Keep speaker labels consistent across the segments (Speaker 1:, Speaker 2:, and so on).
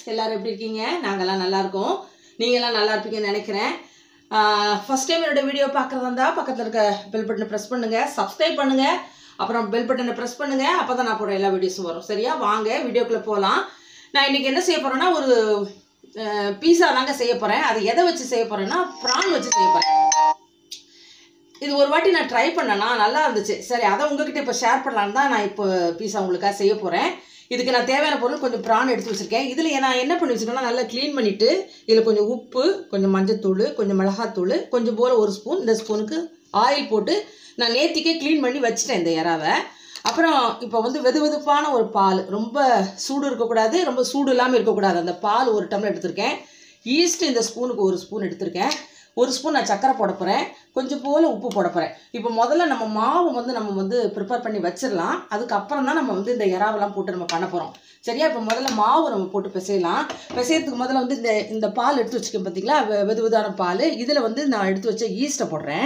Speaker 1: எல்லாரும் எப்படி இருக்கீங்க நாங்கெல்லாம் நல்லா இருக்கோம் நீங்களாம் நல்லா இருப்பீங்கன்னு நினைக்கிறேன் ஃபர்ஸ்ட் டைம் என்னோட வீடியோ பார்க்குறதா இருந்தால் பக்கத்தில் இருக்க பெல் பட்டனை ப்ரெஸ் பண்ணுங்கள் சப்ஸ்கிரைப் பண்ணுங்கள் அப்புறம் பெல் பட்டனை ப்ரெஸ் பண்ணுங்கள் அப்போ தான் நான் போடுற எல்லா வீடியோஸும் வரும் சரியா வாங்க வீடியோக்குள்ளே போகலாம் நான் இன்றைக்கி என்ன செய்ய போகிறேன்னா ஒரு பீஸா தாங்க செய்ய போகிறேன் அது எதை வச்சு செய்ய போகிறேன்னா ப்ரான் வச்சு செய்ய போகிறேன் இது ஒரு வாட்டி நான் ட்ரை பண்ணேன்னா நல்லா இருந்துச்சு சரி அதை உங்ககிட்ட இப்போ ஷேர் பண்ணலான்னு தான் நான் இப்போ பீஸா உங்களுக்காக செய்ய போகிறேன் இதுக்கு நான் தேவையான பொருள் கொஞ்சம் ப்ரான் எடுத்து வச்சுருக்கேன் இதில் நான் என்ன பண்ணி வச்சுருக்கேன்னா நல்லா க்ளீன் பண்ணிவிட்டு இதில் கொஞ்சம் உப்பு கொஞ்சம் மஞ்சத்தூள் கொஞ்சம் மிளகாத்தூள் கொஞ்சம் போல் ஒரு ஸ்பூன் இந்த ஸ்பூனுக்கு ஆயில் போட்டு நான் நேத்திக்கே க்ளீன் பண்ணி வச்சுட்டேன் இந்த இறாவை அப்புறம் இப்போ வந்து வெது வெதுப்பான ஒரு பால் ரொம்ப சூடு இருக்கக்கூடாது ரொம்ப சூடு இல்லாமல் இருக்கக்கூடாது அந்த பால் ஒரு டம்ளர் எடுத்திருக்கேன் ஈஸ்ட் இந்த ஸ்பூனுக்கு ஒரு ஸ்பூன் எடுத்திருக்கேன் ஒரு ஸ்பூன் நான் சக்கரை போட போகிறேன் கொஞ்சம் போல் உப்பு போட போகிறேன் இப்போ முதல்ல நம்ம மாவு வந்து நம்ம வந்து ப்ரிப்பேர் பண்ணி வச்சிடலாம் அதுக்கப்புறம் தான் நம்ம வந்து இந்த இறாவெல்லாம் போட்டு நம்ம பண்ண போகிறோம் சரியா இப்போ முதல்ல மாவு நம்ம போட்டு பிசையலாம் பிசையறதுக்கு முதல்ல வந்து இந்த இந்த பால் எடுத்து வச்சுக்கேன் பார்த்தீங்களா வெ- வெது வெதுவான பால் இதில் வந்து நான் எடுத்து வச்ச ஈஸ்ட்டை போடுறேன்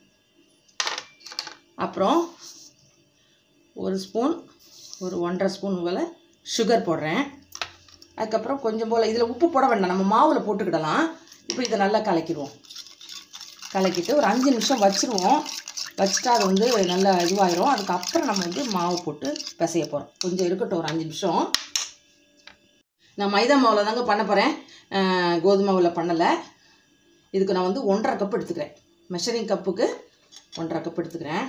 Speaker 1: அப்புறம் ஒரு ஸ்பூன் ஒரு ஒன்றரை ஸ்பூன் போல் சுகர் போடுறேன் அதுக்கப்புறம் கொஞ்சம் போல் இதில் உப்பு போட வேண்டாம் நம்ம மாவில் போட்டுக்கிடலாம் இப்போ இதை நல்லா கலக்கிடுவோம் கலக்கிட்டு ஒரு அஞ்சு நிமிஷம் வச்சுருவோம் வச்சுட்டா அது வந்து நல்லா இதுவாயிரும் அதுக்கப்புறம் நம்ம வந்து மாவு போட்டு பிசைய போகிறோம் கொஞ்சம் இருக்கட்டும் ஒரு அஞ்சு நிமிஷம் நான் மைதா மாவில் தாங்க பண்ண போகிறேன் கோதுமை மாவில் பண்ணலை இதுக்கு நான் வந்து ஒன்றரை கப் எடுத்துக்கிறேன் மெஷரிங் கப்புக்கு ஒன்றரை கப் எடுத்துக்கிறேன்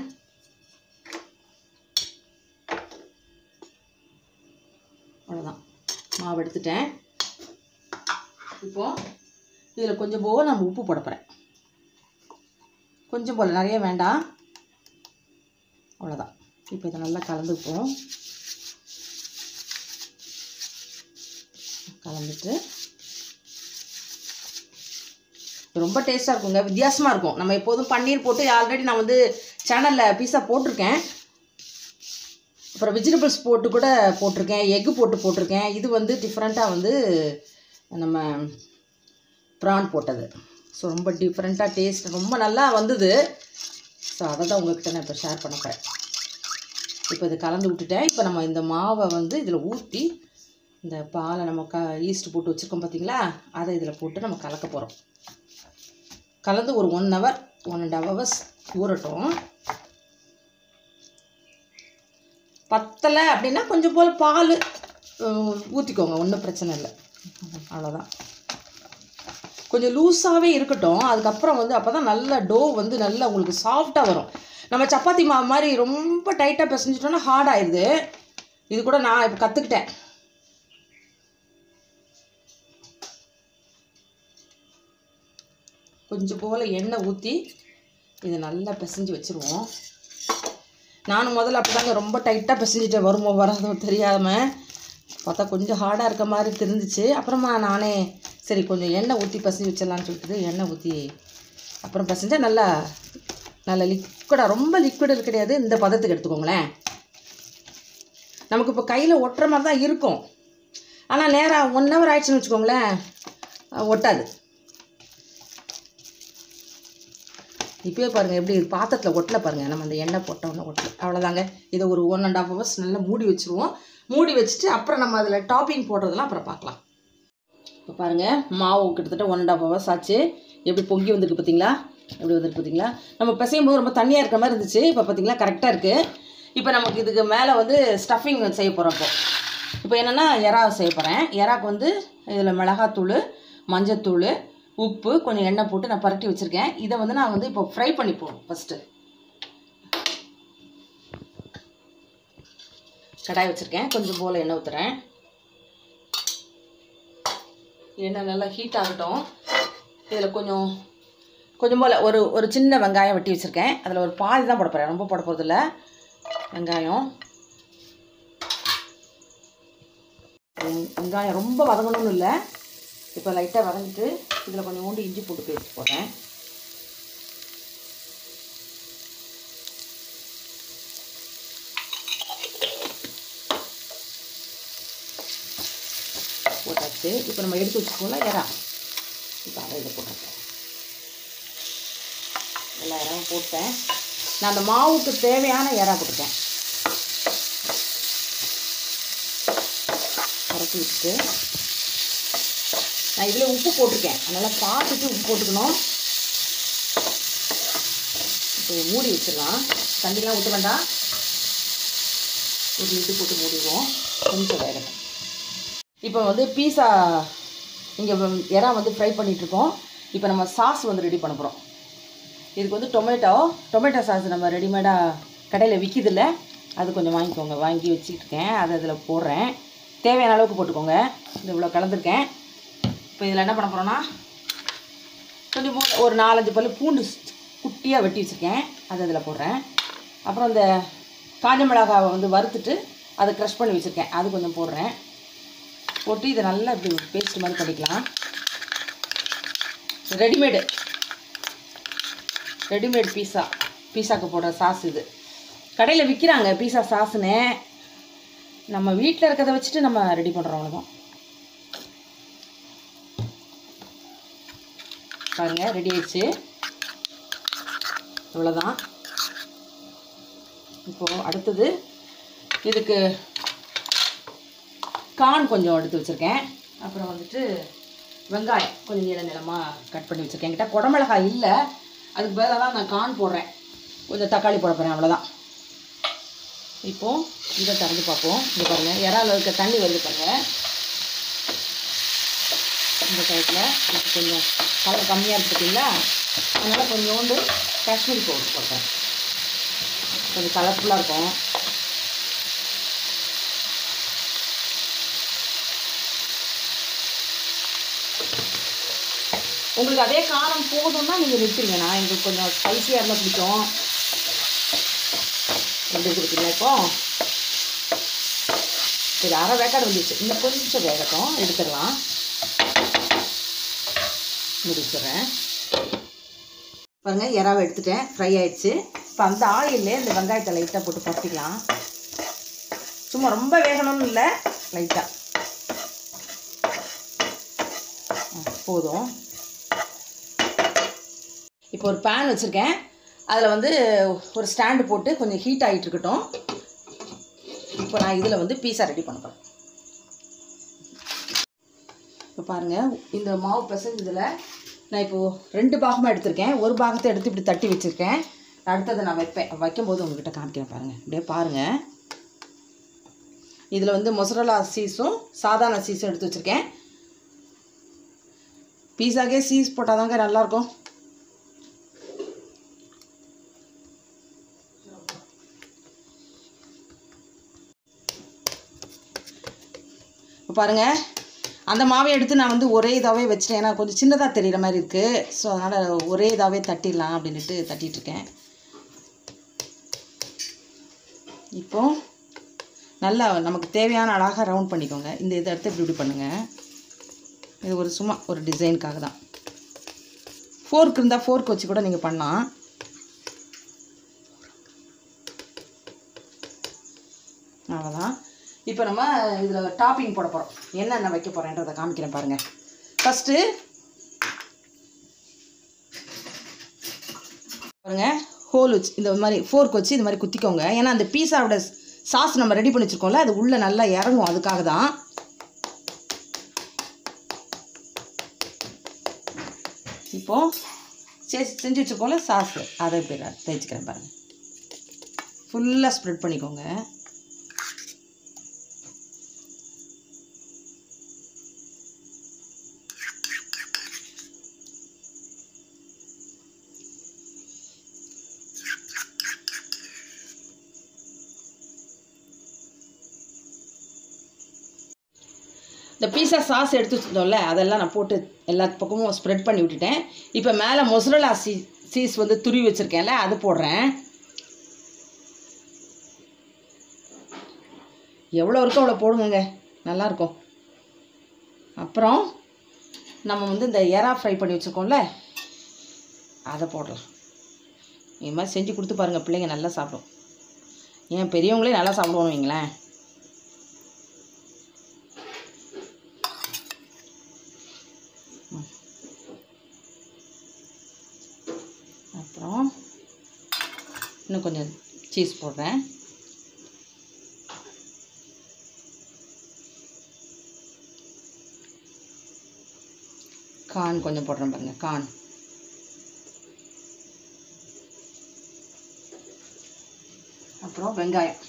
Speaker 1: அவ்வளோதான் மாவு எடுத்துட்டேன் இப்போது இதில் கொஞ்சம் போல் நம்ம உப்பு போட போகிறேன் கொஞ்சம் போல் நிறைய வேண்டாம் அவ்வளோதான் இப்போ இதை நல்லா கலந்துப்போம் கலந்துட்டு ரொம்ப டேஸ்ட்டாக இருக்குங்க வித்தியாசமாக இருக்கும் நம்ம எப்போதும் பன்னீர் போட்டு ஆல்ரெடி நான் வந்து சேனலில் பீஸா போட்டிருக்கேன் அப்புறம் வெஜிடபிள்ஸ் போட்டு கூட போட்டிருக்கேன் எக்கு போட்டு போட்டிருக்கேன் இது வந்து டிஃப்ரெண்ட்டாக வந்து நம்ம ப்ரான் போட்டது ஸோ ரொம்ப டிஃப்ரெண்ட்டாக டேஸ்ட் ரொம்ப நல்லா வந்தது ஸோ அதை தான் உங்கள்கிட்ட நான் இப்போ ஷேர் பண்ண போகிறேன் இப்போ இது கலந்து விட்டுட்டேன் இப்போ நம்ம இந்த மாவை வந்து இதில் ஊற்றி இந்த பாலை நம்ம க ஈஸ்ட் போட்டு வச்சுருக்கோம் பார்த்தீங்களா அதை இதில் போட்டு நம்ம கலக்க போகிறோம் கலந்து ஒரு one hour one and hours ஊறட்டும் பத்தலை அப்படின்னா கொஞ்சம் போல் பால் ஊற்றிக்கோங்க ஒன்றும் பிரச்சனை இல்லை அவ்வளோதான் கொஞ்சம் லூஸாகவே இருக்கட்டும் அதுக்கப்புறம் வந்து அப்போ தான் நல்ல டோ வந்து நல்லா உங்களுக்கு சாஃப்டாக வரும் நம்ம சப்பாத்தி மாவு மாதிரி ரொம்ப டைட்டாக பிசைஞ்சிட்டோன்னா ஹார்ட் ஆயிடுது இது கூட நான் இப்போ கற்றுக்கிட்டேன் கொஞ்சம் போல் எண்ணெய் ஊற்றி இதை நல்லா பிசைஞ்சு வச்சுருவோம் நானும் முதல்ல அப்படிதாங்க ரொம்ப டைட்டாக பிசைஞ்சிட்டேன் வருமோ வராதோ தெரியாமல் பார்த்தா கொஞ்சம் ஹார்டாக இருக்க மாதிரி தெரிஞ்சிச்சு அப்புறமா நானே சரி கொஞ்சம் எண்ணெய் ஊற்றி பிசைஞ்சு வச்சிடலான்னு சொல்லிட்டு எண்ணெய் ஊற்றி அப்புறம் பிசைஞ்சா நல்லா நல்லா லிக்விடாக ரொம்ப லிக்விட் கிடையாது இந்த பதத்துக்கு எடுத்துக்கோங்களேன் நமக்கு இப்போ கையில் ஒட்டுற மாதிரி தான் இருக்கும் ஆனால் நேராக ஒன் ஹவர் ஆயிடுச்சுன்னு வச்சுக்கோங்களேன் அஹ் ஒட்டாது இப்போயே பாருங்கள் எப்படி பாத்திரத்தில் ஒட்டல பாருங்கள் நம்ம அந்த எண்ணெய் போட்டோன்னே ஒட்டல அவ்வளோதாங்க இதை ஒரு ஒன் அண்ட் ஹாஃப் ஹவர்ஸ் நல்லா மூடி வச்சுருவோம் மூடி வச்சுட்டு அப்புறம் நம்ம அதில் டாப்பிங் போடுறதெல்லாம் அப்புறம் பார்க்கலாம் இப்போ பாருங்கள் மாவு கிட்டத்தட்ட ஒன் அண்ட் ஹாஃப் ஹவர்ஸ் ஆச்சு எப்படி பொங்கி வந்திருக்கு பார்த்தீங்களா எப்படி வந்திருக்கு பார்த்தீங்களா நம்ம பிசையும் போது ரொம்ப தண்ணியாக இருக்கிற மாதிரி இருந்துச்சு இப்போ பார்த்தீங்களா கரெக்டாக இருக்குது இப்போ நமக்கு இதுக்கு மேலே வந்து ஸ்டஃபிங் செய்ய போகிறோம் இப்போ இப்போ என்னென்னா எறா செய்ய போகிறேன் எறாக்கு வந்து இதில் மிளகாத்தூள் மஞ்சத்தூள் உப்பு கொஞ்சம் எண்ணெய் போட்டு நான் பரட்டி வச்சுருக்கேன் இதை வந்து நான் வந்து இப்போ ஃப்ரை பண்ணி போடணும் ஃபஸ்ட்டு கடாய் வச்சுருக்கேன் கொஞ்சம் போல் எண்ணெய் ஊற்றுறேன் எண்ணெய் நல்லா ஹீட் ஆகட்டும் இதில் கொஞ்சம் கொஞ்சம் போல் ஒரு ஒரு சின்ன வெங்காயம் வெட்டி வச்சுருக்கேன் அதில் ஒரு பாதி தான் போட போகிறேன் ரொம்ப போட போகிறதில்ல வெங்காயம் வெங்- வெங்காயம் ரொம்ப வதங்கணும்னு இல்லை இப்போ லைட்டாக வதங்கிட்டு இதில் கொஞ்சம் ஊண்டு இஞ்சி போட்டு பேஸ்ட் போடுறேன் போட்டாச்சு இப்போ நம்ம எடுத்து வச்சுக்கோங்களா இறா இப்போ அதை இதை போட்டுருக்கேன் எல்லா இறாவும் போட்டேன் நான் அந்த மாவுக்கு தேவையான இறா போட்டுட்டேன் பரட்டி விட்டுட்டு நான் இதில் உப்பு போட்டிருக்கேன் அதனால் பார்த்துட்டு உப்பு போட்டுக்கணும் இப்போ இதை மூடி வச்சிடலாம் தண்ணிலாம் ஊற்ற வேண்டாம் ஒரு லிட்டு போட்டு மூடிடுவோம் கொஞ்சம் வேகட்டும் இப்போ வந்து பீஸா இங்கே இறா வந்து ஃப்ரை பண்ணிகிட்ருக்கோம் இப்போ நம்ம சாஸ் வந்து ரெடி பண்ண போகிறோம் இதுக்கு வந்து டொமேட்டோ டொமேட்டோ சாஸ் நம்ம ரெடிமேடாக கடையில் விற்கிதில்ல அது கொஞ்சம் வாங்கிக்கோங்க வாங்கி வச்சுக்கிட்டுருக்கேன் அதை அதில் போடுறேன் தேவையான அளவுக்கு போட்டுக்கோங்க இது இவ்வளோ கலந்துருக்கேன் இப்போ இதில் என்ன பண்ண போகிறோன்னா கொஞ்சம் மூ- ஒரு நாலஞ்சு பல்லு பூண்டு குட்டியாக வெட்டி வச்சுருக்கேன் அதை அதில் போடுறேன் அப்புறம் இந்த காஞ்ச மிளகாவை வந்து வறுத்துட்டு அதை க்ரஷ் பண்ணி வச்சுருக்கேன் அது கொஞ்சம் போடுறேன் போட்டு இதை நல்லா இப்படி பேஸ்ட் மாதிரி பண்ணிக்கலாம் ரெடிமேடு ரெடிமேட் பீஸா பீஸாக்கு போடுற சாஸ் இது கடையில் விற்கிறாங்க பீஸா சாஸ்னு நம்ம வீட்டில் இருக்கிறத வச்சுட்டு நம்ம ரெடி பண்ணுறோம் அவ்வளோதான் பாருங்க ரெடி ஆயிடுச்சு இவ்வளோதான் இப்போது அடுத்தது இதுக்கு கார்ன் கொஞ்சம் எடுத்து வச்சுருக்கேன் அப்புறம் வந்துட்டு வெங்காயம் கொஞ்சம் நீள நீளமாக கட் பண்ணி வச்சுருக்கேன் என்கிட்ட குடமிளகாய் இல்லை அதுக்கு பதிலாக தான் நான் கார்ன் போடுறேன் கொஞ்சம் தக்காளி போட போகிறேன் அவ்வளோதான் இப்போது இதை திறந்து பார்ப்போம் இங்கே பாருங்கள் இறால இருக்க தண்ணி வருது பாருங்கள் இந்த டயத்தில் இதுக்கு கொஞ்சம் கலர் கம்மியாக இருக்கு பார்த்தீங்களா அதனால் கொஞ்சோண்டு காஷ்மீரி பவுடர் போட்டேன் கொஞ்சம் கலர்ஃபுல்லாக இருக்கும் உங்களுக்கு அதே காரம் போதும்னா நீங்கள் நிறுத்துங்க நான் எங்களுக்கு கொஞ்சம் ஸ்பைசியாக இருந்தால் பிடிக்கும் எப்படி கொடுத்தீங்களா இப்போ சரி அரை வேக்காடு வந்துச்சு இன்னும் கொஞ்சம் வேகட்டும் எடுத்துடலாம் முடிச்சிடுறேன் பாருங்க இறாவை எடுத்துட்டேன் ஃப்ரை ஆயிடுச்சு இப்போ அந்த ஆயிலே இந்த வெங்காயத்தை லைட்டாக போட்டு பரட்டிக்கலாம் சும்மா ரொம்ப வேகணும்னு இல்லை லைட்டாக போதும் இப்போ ஒரு பேன் வச்சுருக்கேன் அதில் வந்து ஒரு ஸ்டாண்டு போட்டு கொஞ்சம் ஹீட் ஆகிட்டு இருக்கட்டும் இப்போ நான் இதில் வந்து பீஸா ரெடி பண்ண போகிறேன் இப்போ பாருங்கள் இந்த மாவு பிசைஞ்சதில் நான் இப்போது ரெண்டு பாகமாக எடுத்திருக்கேன் ஒரு பாகத்தை எடுத்து இப்படி தட்டி வச்சுருக்கேன் அடுத்ததை நான் வைப்பேன் வைக்கும்போது உங்ககிட்ட காமிக்கிறேன் பாருங்கள் இப்படியே பாருங்கள் இதில் வந்து மொசரலா சீஸும் சாதாரண சீஸும் எடுத்து வச்சுருக்கேன் பீஸாக்கே சீஸ் போட்டால் தாங்க நல்லாயிருக்கும் இப்போ பாருங்கள் அந்த மாவை எடுத்து நான் வந்து ஒரே இதாகவே வச்சிட்டேன் ஏன்னா கொஞ்சம் சின்னதாக தெரிகிற மாதிரி இருக்குது ஸோ அதனால் ஒரே இதாகவே தட்டிடலாம் அப்படின்ட்டு தட்டிகிட்ருக்கேன் இப்போ நல்லா நமக்கு தேவையான அழகாக ரவுண்ட் பண்ணிக்கோங்க இந்த இதை எடுத்து இப்படி இப்படி பண்ணுங்கள் இது ஒரு சும்மா ஒரு டிசைனுக்காக தான் ஃபோர்க் இருந்தால் ஃபோர்க் வச்சு கூட நீங்கள் பண்ணலாம் அவ்வளோதான் இப்போ நம்ம இதில் டாப்பிங் போட போகிறோம் என்னென்ன வைக்க போகிறேன்றதை காமிக்கிறேன் பாருங்கள் ஃபஸ்ட்டு பாருங்க ஹோல் வச்சு இந்த மாதிரி ஃபோர்க் வச்சு இந்த மாதிரி குத்திக்கோங்க ஏன்னா அந்த பீஸாவோட சாஸ் நம்ம ரெடி பண்ணி வச்சுருக்கோம்ல அது உள்ளே நல்லா இறங்கும் அதுக்காக தான் இப்போது செ செஞ்சு வச்சுருக்கோம்ல சாஸ் அதை இப்படி நான் தேய்ச்சிக்கிறேன் பாருங்கள் ஃபுல்லாக ஸ்ப்ரெட் பண்ணிக்கோங்க இந்த பீஸா சாஸ் எடுத்து வச்சுருந்தோம்ல அதெல்லாம் நான் போட்டு எல்லா பக்கமும் ஸ்ப்ரெட் பண்ணி விட்டுட்டேன் இப்போ மேலே மொசரலா சீ சீஸ் வந்து துருவி வச்சுருக்கேன்ல அது போடுறேன் எவ்வளோ இருக்கோ அவ்வளோ போடுங்க நல்லாயிருக்கும் அப்புறம் நம்ம வந்து இந்த எறா ஃப்ரை பண்ணி வச்சுருக்கோம்ல அதை போடலாம் இது மாதிரி செஞ்சு கொடுத்து பாருங்கள் பிள்ளைங்க நல்லா சாப்பிடும் ஏன் பெரியவங்களே நல்லா சாப்பிடுவோம் வைங்களேன் அப்புறம் இன்னும் கொஞ்சம் சீஸ் போடுறேன் கான் கொஞ்சம் போடுறேன் பாருங்க கான் அப்புறம் வெங்காயம்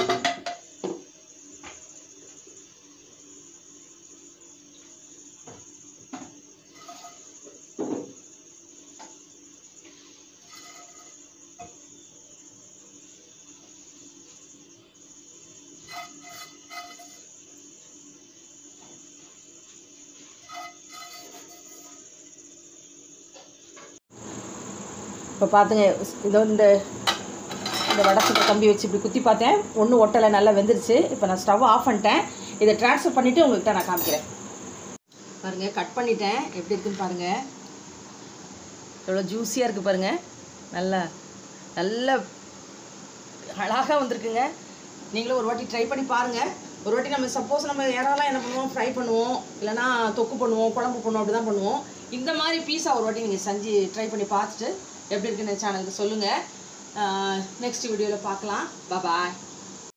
Speaker 1: இப்போ பார்த்துங்க இதோ இந்த இந்த வடச்சத்தை கம்பி வச்சு இப்படி குத்தி பார்த்தேன் ஒன்றும் ஒட்டலை நல்லா வெந்துருச்சு இப்போ நான் ஸ்டவ் ஆஃப் பண்ணிட்டேன் இதை ட்ரான்ஸ்ஃபர் பண்ணிவிட்டு உங்கள்கிட்ட நான் காமிக்கிறேன் பாருங்கள் கட் பண்ணிட்டேன் எப்படி இருக்குன்னு பாருங்கள் எவ்வளோ ஜூஸியாக இருக்குது பாருங்கள் நல்லா நல்ல அழகாக வந்திருக்குங்க நீங்களும் ஒரு வாட்டி ட்ரை பண்ணி பாருங்கள் ஒரு வாட்டி நம்ம சப்போஸ் நம்ம இறாலாம் என்ன பண்ணுவோம் ஃப்ரை பண்ணுவோம் இல்லைனா தொக்கு பண்ணுவோம் குழம்பு பண்ணுவோம் அப்படி தான் பண்ணுவோம் இந்த மாதிரி பீஸா ஒரு வாட்டி நீங்கள் செஞ்சு ட்ரை பண்ணி பார்த்துட்டு எப்படி இருக்குன்னு சேனலுக்கு சொல்லுங்கள் நெக்ஸ்ட் வீடியோவில் பார்க்கலாம் பாய்